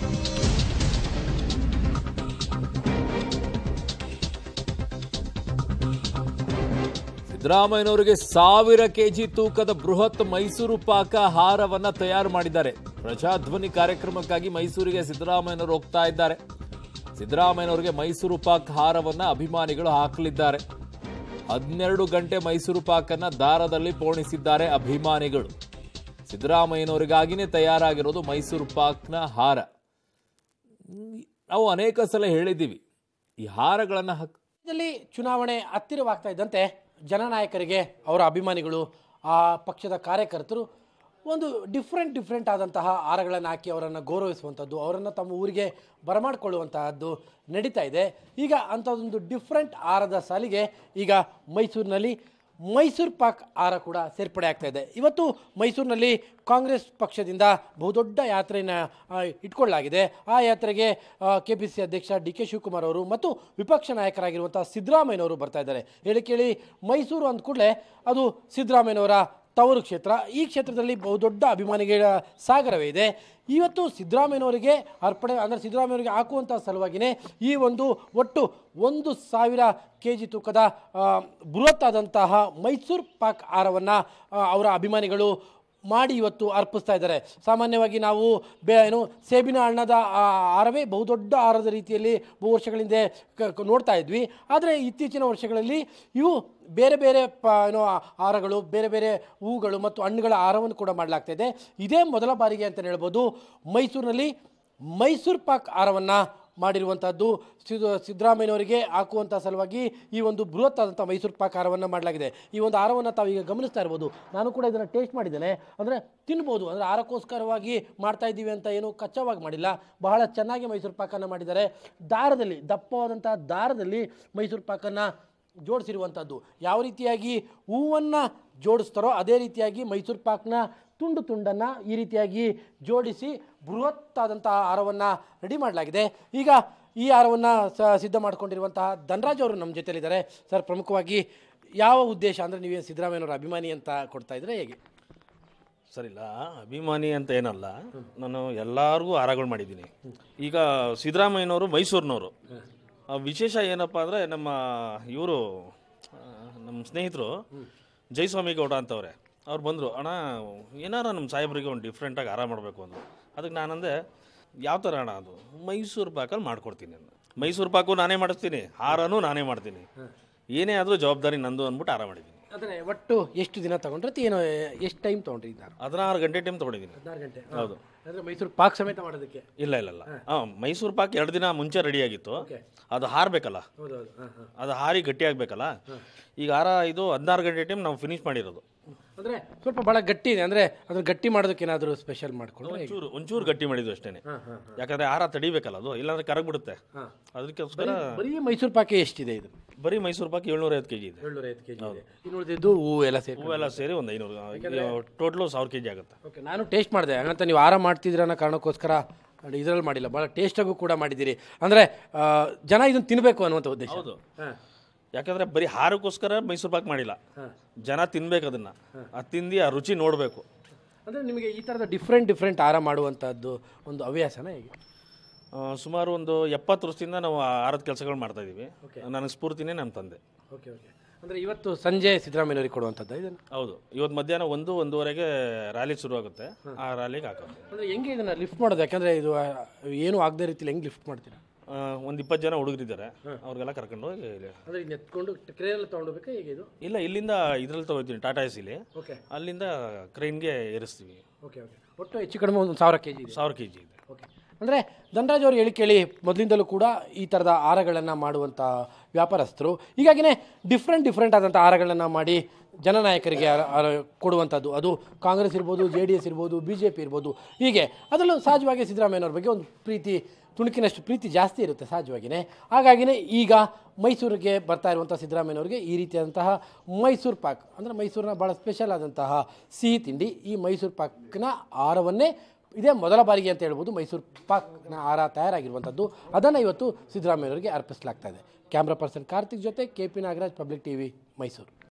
ಸಿದ್ದರಾಮಯ್ಯನವರಿಗೆ ಸಾವಿರ ಕೆಜಿ ತೂಕದ ಬೃಹತ್ ಮೈಸೂರು ಪಾಕ ಹಾರವನ್ನ ತಯಾರು ಮಾಡಿದ್ದಾರೆ ಪ್ರಜಾಧ್ವನಿ ಕಾರ್ಯಕ್ರಮಕ್ಕಾಗಿ ಮೈಸೂರಿಗೆ ಸಿದ್ದರಾಮಯ್ಯನವರು ಹೋಗ್ತಾ ಇದ್ದಾರೆ ಸಿದ್ದರಾಮಯ್ಯನವರಿಗೆ ಮೈಸೂರು ಪಾಕ್ ಹಾರವನ್ನ ಅಭಿಮಾನಿಗಳು ಹಾಕಲಿದ್ದಾರೆ ಹನ್ನೆರಡು ಗಂಟೆ ಮೈಸೂರು ಪಾಕನ್ನ ದಾರದಲ್ಲಿ ಪೋಣಿಸಿದ್ದಾರೆ ಅಭಿಮಾನಿಗಳು ಸಿದ್ದರಾಮಯ್ಯನವರಿಗಾಗಿನೇ ತಯಾರಾಗಿರೋದು ಮೈಸೂರು ಪಾಕ್ನ ಹಾರ ನಾವು ಅನೇಕ ಸಲ ಹೇಳಿದ್ದೀವಿ ಈ ಹಾರಗಳನ್ನು ಹಾಕ್ ರಾಜ್ಯದಲ್ಲಿ ಚುನಾವಣೆ ಹತ್ತಿರವಾಗ್ತಾ ಇದ್ದಂತೆ ಜನನಾಯಕರಿಗೆ ಅವರ ಅಭಿಮಾನಿಗಳು ಆ ಪಕ್ಷದ ಕಾರ್ಯಕರ್ತರು ಒಂದು ಡಿಫ್ರೆಂಟ್ ಡಿಫ್ರೆಂಟ್ ಆದಂತಹ ಹಾರಗಳನ್ನು ಹಾಕಿ ಅವರನ್ನು ಗೌರವಿಸುವಂಥದ್ದು ಅವರನ್ನು ತಮ್ಮ ಊರಿಗೆ ಬರಮಾಡಿಕೊಳ್ಳುವಂತಹದ್ದು ನಡೀತಾ ಇದೆ ಈಗ ಅಂಥದ್ದೊಂದು ಡಿಫ್ರೆಂಟ್ ಹಾರದ ಸಾಲಿಗೆ ಈಗ ಮೈಸೂರಿನಲ್ಲಿ ಮೈಸೂರು ಪಾಕ್ ಹಾರ ಕೂಡ ಸೇರ್ಪಡೆ ಆಗ್ತಾ ಇದೆ ಇವತ್ತು ಮೈಸೂರಿನಲ್ಲಿ ಕಾಂಗ್ರೆಸ್ ಪಕ್ಷದಿಂದ ಬಹುದೊಡ್ಡ ಯಾತ್ರೆಯನ್ನು ಆ, ಇಟ್ಕೊಳ್ಳಲಾಗಿದೆ ಆ ಯಾತ್ರೆಗೆ ಕೆ ಪಿ ಸಿ ಅಧ್ಯಕ್ಷ ಡಿ ಕೆ ಶಿವಕುಮಾರ್ ಅವರು ಮತ್ತು ವಿಪಕ್ಷ ನಾಯಕರಾಗಿರುವಂಥ ಸಿದ್ದರಾಮಯ್ಯನವರು ಬರ್ತಾ ಇದ್ದಾರೆ ಹೇಳಿ ಕೇಳಿ ಮೈಸೂರು ಅಂದ ಕೂಡಲೇ ಅದು ಸಿದ್ದರಾಮಯ್ಯನವರ ತವರು ಕ್ಷೇತ್ರ ಈ ಕ್ಷೇತ್ರದಲ್ಲಿ ಬಹುದೊಡ್ಡ ಅಭಿಮಾನಿಗಳ ಸಾಗರವೇ ಇದೆ ಇವತ್ತು ಸಿದ್ದರಾಮಯ್ಯನವರಿಗೆ ಅರ್ಪಣೆ ಅಂದರೆ ಸಿದ್ದರಾಮಯ್ಯನವರಿಗೆ ಹಾಕುವಂಥ ಸಲುವಾಗಿಯೇ ಈ ಒಂದು ಒಟ್ಟು ಒಂದು ಸಾವಿರ ಕೆ ಜಿ ತೂಕದ ಆ, ಬೃಹತ್ತಾದಂತಹ ಮೈಸೂರು ಪಾಕ್ ಹಾರವನ್ನು ಅವರ ಅಭಿಮಾನಿಗಳು ಮಾಡಿ ಇವತ್ತು ಅರ್ಪಿಸ್ತಾ ಇದ್ದಾರೆ ಸಾಮಾನ್ಯವಾಗಿ ನಾವು ಬೇ ಏನು ಸೇಬಿನ ಹಣ್ಣದ ಆ ಹಾರವೇ ಬಹುದೊಡ್ಡ ಹಾರದ ರೀತಿಯಲ್ಲಿ ಬಹು ವರ್ಷಗಳ ಹಿಂದೆ ಕ- ಕ- ನೋಡ್ತಾ ಇದ್ವಿ ಆದರೆ ಇತ್ತೀಚಿನ ವರ್ಷಗಳಲ್ಲಿ ಇವು ಬೇರೆ ಬೇರೆ ಪ ಏನೋ ಹಾರಗಳು ಬೇರೆ ಬೇರೆ ಹೂಗಳು ಮತ್ತು ಹಣ್ಣುಗಳ ಹಾರವನ್ನು ಕೂಡ ಮಾಡಲಾಗ್ತಾ ಇದೆ ಇದೇ ಮೊದಲ ಬಾರಿಗೆ ಅಂತ ಹೇಳ್ಬೋದು ಮೈಸೂರಿನಲ್ಲಿ ಮೈಸೂರು ಪಾಕ್ ಹಾರವನ್ನು ಮಾಡಿರುವಂಥದ್ದು ಸಿದ್ದು ಸಿದ್ದರಾಮಯ್ಯನವರಿಗೆ ಹಾಕುವಂಥ ಸಲುವಾಗಿ ಈ ಒಂದು ಬೃಹತ್ ಆದಂಥ ಮೈಸೂರು ಪಾಕ್ ಹಾರವನ್ನು ಮಾಡಲಾಗಿದೆ ಈ ಒಂದು ಹಾರವನ್ನು ತಾವೀಗ ಗಮನಿಸ್ತಾ ಇರ್ಬೋದು ನಾನು ಕೂಡ ಇದನ್ನು ಟೇಸ್ಟ್ ಮಾಡಿದ್ದೇನೆ ಅಂದರೆ ತಿನ್ಬೋದು ಅಂದರೆ ಹಾರಕ್ಕೋಸ್ಕರವಾಗಿ ಮಾಡ್ತಾ ಇದ್ದೀವಿ ಅಂತ ಏನು ಕಚ್ಚಾವಾಗಿ ಮಾಡಿಲ್ಲ ಬಹಳ ಚೆನ್ನಾಗಿ ಮೈಸೂರು ಪಾಕನ್ನು ಮಾಡಿದ್ದಾರೆ ದಾರದಲ್ಲಿ ದಪ್ಪವಾದಂಥ ದಾರದಲ್ಲಿ ಮೈಸೂರು ಪಾಕನ್ನು ಜೋಡಿಸಿರುವಂಥದ್ದು ಯಾವ ರೀತಿಯಾಗಿ ಹೂವನ್ನು ಜೋಡಿಸ್ತಾರೋ ಅದೇ ರೀತಿಯಾಗಿ ಮೈಸೂರು ಪಾಕ್ನ ತುಂಡು ತುಂಡನ್ನು ಈ ರೀತಿಯಾಗಿ ಜೋಡಿಸಿ ಬೃಹತ್ತಾದಂತಹ ಹಾರವನ್ನು ರೆಡಿ ಮಾಡಲಾಗಿದೆ ಈಗ ಈ ಹಾರವನ್ನು ಸ ಸಿದ್ಧ ಮಾಡ್ಕೊಂಡಿರುವಂತಹ ಧನರಾಜ್ ಅವರು ನಮ್ಮ ಜೊತೆಲಿದ್ದಾರೆ ಸರ್ ಪ್ರಮುಖವಾಗಿ ಯಾವ ಉದ್ದೇಶ ಅಂದರೆ ನೀವೇನು ಸಿದ್ದರಾಮಯ್ಯನವರ ಅಭಿಮಾನಿ ಅಂತ ಕೊಡ್ತಾ ಇದ್ರೆ ಹೇಗೆ ಸರಿಲ್ಲ ಅಭಿಮಾನಿ ಅಂತ ಏನಲ್ಲ ನಾನು ಎಲ್ಲರಿಗೂ ಹಾರಗಳು ಮಾಡಿದ್ದೀನಿ ಈಗ ಸಿದ್ದರಾಮಯ್ಯನವರು ಮೈಸೂರಿನವರು ಆ ವಿಶೇಷ ಏನಪ್ಪ ಅಂದರೆ ನಮ್ಮ ಇವರು ನಮ್ಮ ಸ್ನೇಹಿತರು ಜಯಸ್ವಾಮಿ ಗೌಡ ಅಂತವ್ರೆ ಅವ್ರು ಬಂದರು ಅಣ್ಣ ಏನಾರ ನಮ್ಮ ಸಾಹೇಬ್ರಿಗೆ ಒಂದು ಡಿಫ್ರೆಂಟಾಗಿ ಹಾರ ಮಾಡಬೇಕು ಅಂದರು ಅದಕ್ಕೆ ನಾನಂದೆ ಯಾವ ಥರ ಅಣ್ಣ ಅದು ಮೈಸೂರು ಪಾಕಲ್ಲಿ ಮಾಡ್ಕೊಡ್ತೀನಿ ಅಂದೆ. ಮೈಸೂರು ಪಾಕು ನಾನೇ ಮಾಡಿಸ್ತೀನಿ ಹಾರನೂ ನಾನೇ ಮಾಡ್ತೀನಿ ಏನೇ ಆದರೂ ಜವಾಬ್ದಾರಿ ನಂದು ಅಂದ್ಬಿಟ್ಟು ಹಾರ ಮಾಡಿದ್ದೀನಿ ಅಂದರೆ ಒಟ್ಟು ಎಷ್ಟು ದಿನ ತಗೊಂಡ್ರೆ ಏನು ಎಷ್ಟು ಟೈಮ್ ತೊಗೊಂಡ್ರಿ ಇದ್ದಾರೆ ಹದಿನಾರು ಗಂಟೆ ಟೈಮ್ ತೊಗೊಂಡಿದ್ದೀನಿ ಹದಿನಾರು ಗಂಟೆ ಹೌದು ಅಂದರೆ ಮೈಸೂರು ಪಾಕ್ ಸಮೇತ ಮಾಡೋದಕ್ಕೆ ಇಲ್ಲ ಇಲ್ಲ ಇಲ್ಲ ಹಾಂ ಮೈಸೂರು ಪಾಕ್ ಎರಡು ದಿನ ಮುಂಚೆ ರೆಡಿ ಆಗಿತ್ತು ಓಕೆ ಅದು ಹಾರಬೇಕಲ್ಲ ಹೌದು ಹೌದು ಹಾಂ ಹಾಂ ಅದು ಹಾರಿ ಗಟ್ಟಿ ಆಗಬೇಕಲ್ಲ ಈಗ ಹಾರ ಇದು ಹದಿನಾರು ಗಂಟೆ ಟೈಮ್ ನಾವು ಫಿನಿಶ್ ಮಾಡಿರೋದು ಅಂದರೆ ಸ್ವಲ್ಪ ಭಾಳ ಗಟ್ಟಿ ಇದೆ ಅಂದರೆ ಅದನ್ನು ಗಟ್ಟಿ ಮಾಡೋದಕ್ಕೆ ಏನಾದರೂ ಸ್ಪೆಷಲ್ ಮಾಡ್ಕೊಂಡ್ರೆ ಹೇಗೆ? ಒಂಚೂರು ಒಂಚೂರು ಗಟ್ಟಿ ಮಾಡಿದ್ವು ಅಷ್ಟೇ ಹಾಂ ಹಾಂ ಯಾಕಂದ್ರೆ ಹಾರ ತಡಿಬೇಕಲ್ಲ ಅದು ಇಲ್ಲಾಂದ್ರೆ ಕರಗ್ಬಿಡುತ್ತೆ ಹಾಂ ಅದಕ್ಕೋಸ್ಕರ ಬರೀ ಮೈಸೂರು ಪಾಕೆ ಎಷ್ಟಿದೆ ಇದು ಬರೀ ಮೈಸೂರು ಪಾಕ್ ಏಳ್ನೂರ ಐವತ್ತು ಕೆ ಜಿ ಇದೆ ಏಳ್ನೂರ ಐದು ಕೆ ಜಿ ಇದೆ ಇನ್ನು ಉಳಿದಿದ್ದು ಹೂವು ಎಲ್ಲ ಸೇರಿ ಹೂವೆಲ್ಲ ಸೇರಿ ಒಂದು ಐನೂರು ಟೋಟ್ಲು ಸಾವಿರ ಕೆ ಜಿ ಆಗುತ್ತೆ ಓಕೆ ನಾನು ಟೇಸ್ಟ್ ಮಾಡಿದೆ ಹಂಗಂತ ನೀವು ಆರಾಮ ಮಾಡ್ತಿದ್ದೀರ ಅನ್ನೋ ಕಾರಣಕ್ಕೋಸ್ಕರ ಇದರಲ್ಲಿ ಮಾಡಿಲ್ಲ ಭಾಳ ಟೇಸ್ಟಾಗೂ ಕೂಡ ಮಾಡಿದ್ದೀರಿ ಅಂದರೆ ಜನ ಇದನ್ನು ತಿನ್ನಬೇಕು ಅನ್ನುವಂಥ ಉದ್ದೇಶ ಹೌದು ಹಾಂ ಯಾಕಂದ್ರೆ ಬರೀ ಹಾರಕ್ಕೋಸ್ಕರ ಮೈಸೂರು ಪಾಕ್ ಮಾಡಿಲ್ಲ ಜನ ತಿನ್ಬೇಕು ಅದನ್ನ ಅದು ತಿಂದು ಆ ರುಚಿ ನೋಡಬೇಕು ಅಂದರೆ ನಿಮಗೆ ಈ ಥರದ ಡಿಫ್ರೆಂಟ್ ಡಿಫ್ರೆಂಟ್ ಆಹಾರ ಮಾಡುವಂಥದ್ದು ಒಂದು ಹವ್ಯಾಸನ ಹೇಗೆ ಸುಮಾರು ಒಂದು ಎಪ್ಪತ್ತು ವರ್ಷದಿಂದ ನಾವು ಆರದ ಕೆಲಸಗಳು ಮಾಡ್ತಾ ಇದ್ದೀವಿ ನನಗೆ ಸ್ಫೂರ್ತಿನೇ ನಮ್ಮ ತಂದೆ ಓಕೆ ಓಕೆ ಅಂದರೆ ಇವತ್ತು ಸಂಜೆ ಸಿದ್ದರಾಮಯ್ಯನವರಿಗೆ ಕೊಡುವಂಥದ್ದು ಇದನ್ನು ಹೌದು ಇವತ್ತು ಮಧ್ಯಾಹ್ನ ಒಂದು ಒಂದೂವರೆಗೆ ರ್ಯಾಲಿ ಶುರುವಾಗುತ್ತೆ ಆ ರ್ಯಾಲಿಗೆ ಹಾಕೋದು ಅಂದರೆ ಹೆಂಗೆ ಇದನ್ನು ಲಿಫ್ಟ್ ಮಾಡೋದು ಯಾಕಂದರೆ ಇದು ಆ, ಏನು ಆಗದೇ ರೀತಿಲಿ ಹೆಂಗೆ ಲಿಫ್ಟ್ ಮಾಡ್ತೀರಾ ಒಂದು ಇಪ್ಪತ್ತು ಜನ ಹುಡುಗರಿದ್ದಾರೆ ಅವ್ರಿಗೆಲ್ಲ ಕರ್ಕೊಂಡು ಹೋಗಿ ಇಲ್ಲಿ- ಅಂದರೆ ಈಗ ಎತ್ಕೊಂಡು ಕ್ರೇನಲ್ಲಿ ತೊಗೊಂಡೋಗ್ಬೇಕಾ ಹೇಗೆ ಇದು ಇಲ್ಲ ಇಲ್ಲಿಂದ ಇದ್ರಲ್ಲಿ ತಗೋತೀನಿ ಟಾಟಾ ಎಸಿಲಿ ಓಕೆ ಅಲ್ಲಿಂದ ಕ್ರೈನ್ಗೆ ಏರಿಸ್ತೀವಿ ಓಕೆ ಓಕೆ ಒಟ್ಟು ಹೆಚ್ಚು ಕಡಿಮೆ ಒಂದು ಸಾವಿರ ಕೆ ಜಿ ಇದೆ ಸಾವಿರ ಕೆ ಜಿ ಇದೆ ಓಕೆ ಅಂದರೆ ಧನರಾಜ್ ಅವರು ಹೇಳಿ ಕೇಳಿ ಮೊದಲಿಂದಲೂ ಕೂಡ ಈ ಥರದ ಹಾರಗಳನ್ನು ಮಾಡುವಂಥ ವ್ಯಾಪಾರಸ್ಥರು ಹೀಗಾಗಿನೇ ಡಿಫ್ರೆಂಟ್ ಡಿಫ್ರೆಂಟ್ ಆದಂಥ ಹಾರಗಳನ್ನು ಮಾಡಿ ಜನನಾಯಕರಿಗೆ ಹಾರ- ಹಾರ ಕೊಡುವಂಥದ್ದು ಅದು ಕಾಂಗ್ರೆಸ್ ಇರ್ಬೋದು ಜೆ ಡಿ ಎಸ್ ಇರ್ಬೋದು ಬಿ ಜೆ ಪಿ ಇರ್ಬೋದು ಹೀಗೆ ಅದರಲ್ಲೂ ಸಹಜವಾಗಿ ಸಿದ್ದರಾಮಯ್ಯನವ್ರ ಬಗ್ಗೆ ಒಂದು ಪ್ರೀತಿ ತುಣುಕಿನಷ್ಟು ಪ್ರೀತಿ ಜಾಸ್ತಿ ಇರುತ್ತೆ ಸಹಜವಾಗಿಯೇ ಹಾಗಾಗಿನೇ ಈಗ ಮೈಸೂರಿಗೆ ಬರ್ತಾ ಇರುವಂಥ ಸಿದ್ದರಾಮಯ್ಯನವರಿಗೆ ಈ ರೀತಿಯಾದಂತಹ ಮೈಸೂರು ಪಾಕ್ ಅಂದರೆ ಮೈಸೂರಿನ ಭಾಳ ಸ್ಪೆಷಲ್ ಆದಂತಹ ಸಿಹಿ ತಿಂಡಿ ಈ ಮೈಸೂರು ಪಾಕ್ನ ಆಹಾರವನ್ನೇ ಇದೇ ಮೊದಲ ಬಾರಿಗೆ ಅಂತ ಹೇಳ್ಬೋದು ಮೈಸೂರು ಪಾಕ್ನ ಆಹಾರ ತಯಾರಾಗಿರುವಂಥದ್ದು ಅದನ್ನು ಇವತ್ತು ಸಿದ್ದರಾಮಯ್ಯನವರಿಗೆ ಅರ್ಪಿಸಲಾಗ್ತಾ ಇದೆ ಕ್ಯಾಮ್ರಾ ಪರ್ಸನ್ ಕಾರ್ತಿಕ್ ಜೊತೆ K P Nagaraj public TV Mysuru